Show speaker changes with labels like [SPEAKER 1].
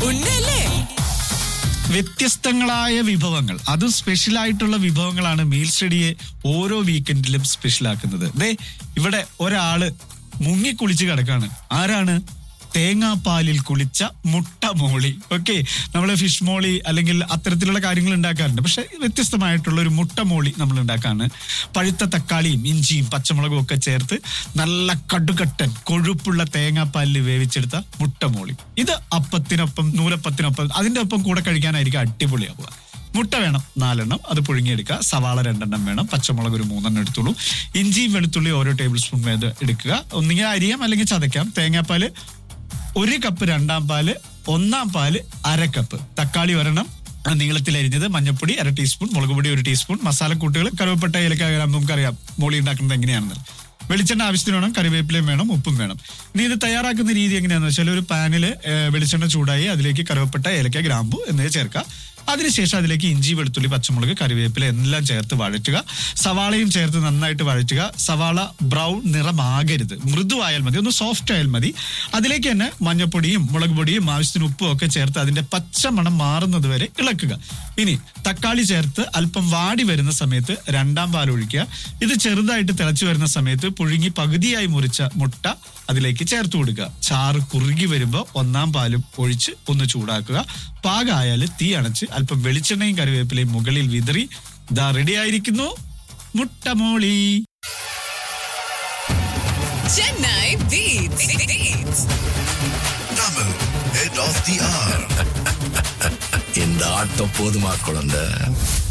[SPEAKER 1] ഉണ്ടല്ലേ
[SPEAKER 2] വ്യത്യസ്തങ്ങളായ വിഭവങ്ങൾ അതും സ്പെഷ്യൽ ആയിട്ടുള്ള വിഭവങ്ങളാണ് മീൽ സ്റ്റഡിയെ ഓരോ വീക്കെൻഡിലും സ്പെഷ്യൽ ആക്കുന്നത് ദേ ഇവിടെ ഒരാള് മുങ്ങിക്കുളിച്ച് കിടക്കാണ് ആരാണ് തേങ്ങാപ്പാലിൽ കുളിച്ച മുട്ട മോളി ഓക്കെ നമ്മൾ ഫിഷ് മോളി അല്ലെങ്കിൽ അത്തരത്തിലുള്ള കാര്യങ്ങൾ ഉണ്ടാക്കാറുണ്ട് പക്ഷെ വ്യത്യസ്തമായിട്ടുള്ള ഒരു മുട്ട മോളി നമ്മൾ ഉണ്ടാക്കാണ് പഴുത്ത തക്കാളിയും ഇഞ്ചിയും പച്ചമുളകും ഒക്കെ ചേർത്ത് നല്ല കടുകട്ടൻ കൊഴുപ്പുള്ള തേങ്ങാപ്പാലിൽ വേവിച്ചെടുത്ത മുട്ട മോളി ഇത് അപ്പത്തിനൊപ്പം നൂലപ്പത്തിനൊപ്പം അതിന്റെ ഒപ്പം കൂടെ കഴിക്കാനായിരിക്കും അടിപൊളിയാവുക മുട്ട വേണം നാലെണ്ണം അത് പുഴുങ്ങിയെടുക്കുക സവാള രണ്ടെണ്ണം വേണം പച്ചമുളക് ഒരു മൂന്നെണ്ണം എടുത്തോളൂ ഇഞ്ചിയും വെളുത്തുള്ളി ഓരോ ടേബിൾ സ്പൂൺ വേത് എടുക്കുക ഒന്നുകിൽ അരിയാം അല്ലെങ്കിൽ ചതയ്ക്കാം തേങ്ങാപ്പാല് ഒരു കപ്പ് രണ്ടാം പാല് ഒന്നാം പാല് അര കപ്പ് തക്കാളി ഒരെണ്ണം നീളത്തിൽ അരിഞ്ഞത് മഞ്ഞപ്പൊടി അര ടീസ്പൂൺ മുളക് പൊടി ഒരു ടീസ്പൂൺ മസാലക്കൂട്ടുകൾ കറുവപ്പട്ട ഏലക്ക ഗ്രാം നമുക്കറിയാം മോളി ഉണ്ടാക്കുന്നത് എങ്ങനെയാണെന്ന് വെളിച്ചെണ്ണ ആവശ്യത്തിന് വേണം കറിവേപ്പിലയും വേണം ഉപ്പും വേണം ഇനി ഇത് തയ്യാറാക്കുന്ന രീതി എങ്ങനെയാണെന്ന് വെച്ചാൽ ഒരു പാനിൽ വെളിച്ചെണ്ണ ചൂടായി അതിലേക്ക് കറുവപ്പട്ട ഏലക്ക ഗ്രാമ്പു എന്നിവ ചേർക്കുക അതിനുശേഷം അതിലേക്ക് ഇഞ്ചി വെളുത്തുള്ളി പച്ചമുളക് കറിവേപ്പില എല്ലാം ചേർത്ത് വഴറ്റുക സവാളയും ചേർത്ത് നന്നായിട്ട് വഴറ്റുക സവാള ബ്രൗൺ നിറമാകരുത് മൃദുവായാൽ മതി ഒന്ന് സോഫ്റ്റ് ആയാൽ മതി അതിലേക്ക് തന്നെ മഞ്ഞപ്പൊടിയും മുളക് പൊടിയും ആവശ്യത്തിന് ഉപ്പും ഒക്കെ ചേർത്ത് അതിന്റെ പച്ചമണം മാറുന്നത് വരെ ഇളക്കുക ഇനി തക്കാളി ചേർത്ത് അല്പം വാടി വരുന്ന സമയത്ത് രണ്ടാം പാൽ ഒഴിക്കുക ഇത് ചെറുതായിട്ട് തിളച്ചു വരുന്ന സമയത്ത് പുഴുങ്ങി പകുതിയായി മുറിച്ച മുട്ട അതിലേക്ക് ചേർത്ത് കൊടുക്കുക ചാറ് കുറുകി വരുമ്പോൾ ഒന്നാം പാലും ഒഴിച്ച് ഒന്ന് ചൂടാക്കുക പാകമായാൽ തീ അണച്ച് അല്പം വെളിച്ചെണ്ണയും കറിവേപ്പിലയും മുകളിൽ വിതറി ഇതാ റെഡി ആയിരിക്കുന്നു മുട്ടമോളി
[SPEAKER 1] Chennai beach
[SPEAKER 3] Double head of the hour.
[SPEAKER 4] இந்த ஆட்டம் போதுமா குழந்தை